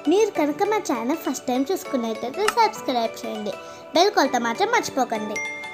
మీరు కనుక మా ఛానల్ ఫస్ట్ టైం చూసుకున్నట్టయితే సబ్స్క్రైబ్ చేయండి బెల్ కొలత మాత్రం మర్చిపోకండి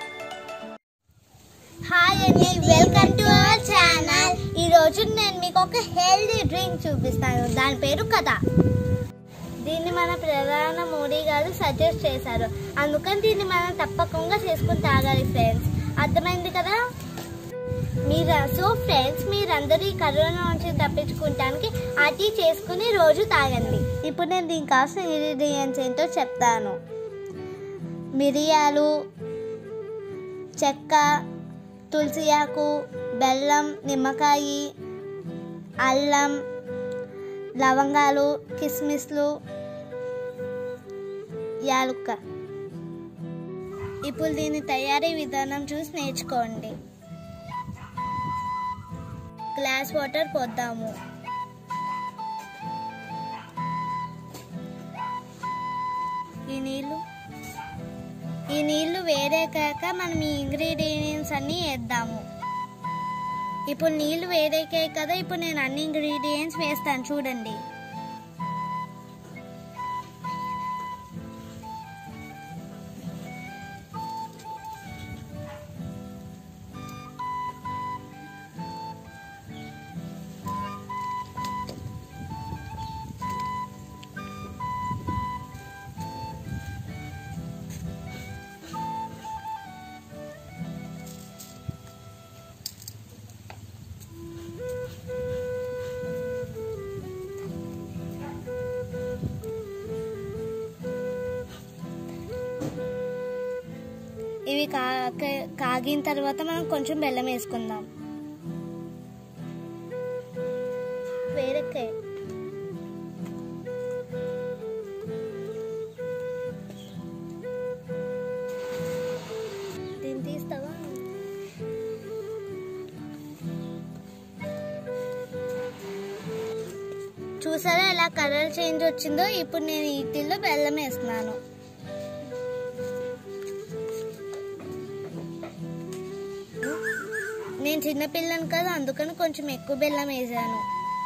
హాయ్ అండి వెల్కమ్ టు అవర్ ఛానల్ ఈరోజు నేను మీకు ఒక హెల్దీ డ్రింక్ చూపిస్తాను దాని పేరు కథ దీన్ని మన ప్రధాన మోడీ గారు సజెస్ట్ చేశారు అందుకని దీన్ని మనం తప్పకుండా చేసుకుని తాగాలి ఫ్రెండ్స్ అర్థమైంది కదా మీరు సో ఫ్రెండ్స్ మీరందరూ ఈ కరోనా నుంచి తప్పించుకుంటానికి ఆ టీ చేసుకుని రోజు తాగండి ఇప్పుడు నేను దీనికి కావాల్సిన ఇంగ్రీడియంట్స్ ఏంటో చెప్తాను మిరియాలు చెక్క తులసి ఆకు బెల్లం నిమ్మకాయ అల్లం లవంగాలు కిస్మిస్లు యాలుక్క ఇప్పుడు దీని తయారీ విధానం చూసి నేర్చుకోండి గ్లాస్ వాటర్ పోద్దాము ఈ నీళ్ళు ఈ నీళ్లు వేడెక్కాక మనం ఈ ఇంగ్రీడియంట్స్ అన్నీ వేద్దాము ఇప్పుడు నీళ్లు వేడెక్కాయి కదా ఇప్పుడు నేను అన్ని ఇంగ్రీడియంట్స్ వేస్తాను చూడండి ఇవి కా కా- కాగిన తర్వాత మనం కొంచెం బెల్లం వేసుకుందాం వేరక్కాయ దీన్ని తీస్తావా చూసారా ఎలా కలర్ చేంజ్ వచ్చిందో ఇప్పుడు నేను వీటిల్లో బెల్లం వేస్తున్నాను నేను చిన్నపిల్లని కదా అందుకని కొంచెం ఎక్కువ బెల్లం వేసాను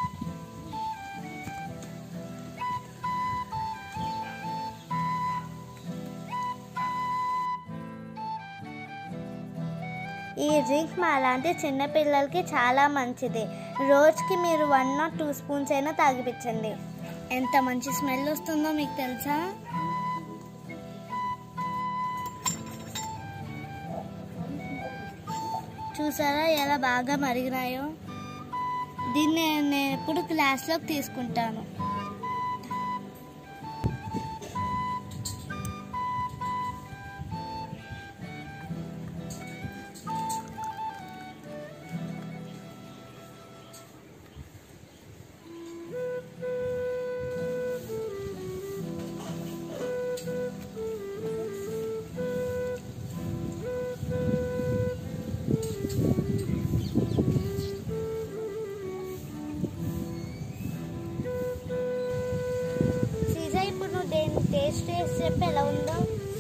ఈ డ్రింక్ మా అలాంటి చిన్నపిల్లలకి చాలా మంచిది రోజుకి మీరు వన్ నాట్ టూ స్పూన్స్ అయినా తాగిపించండి ఎంత మంచి స్మెల్ వస్తుందో మీకు తెలుసా చూసారా ఎలా బాగా మరిగినాయో దీన్ని నేను ఎప్పుడు గ్లాస్లోకి తీసుకుంటాను సీజా ఇప్పుడు నువ్వు దేని టేస్ట్ చేసి చెప్పి ఎలా ఉందో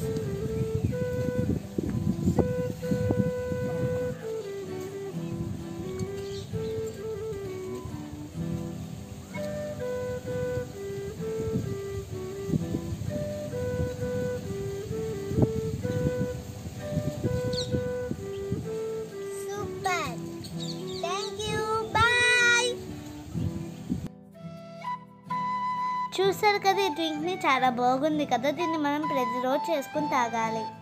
సూపర్ థ్యాంక్ యూ బాయ్ చూసారు కదా ఈ డ్రింక్ని చాలా బాగుంది కదా దీన్ని మనం ప్రతిరోజు చేసుకుని తాగాలి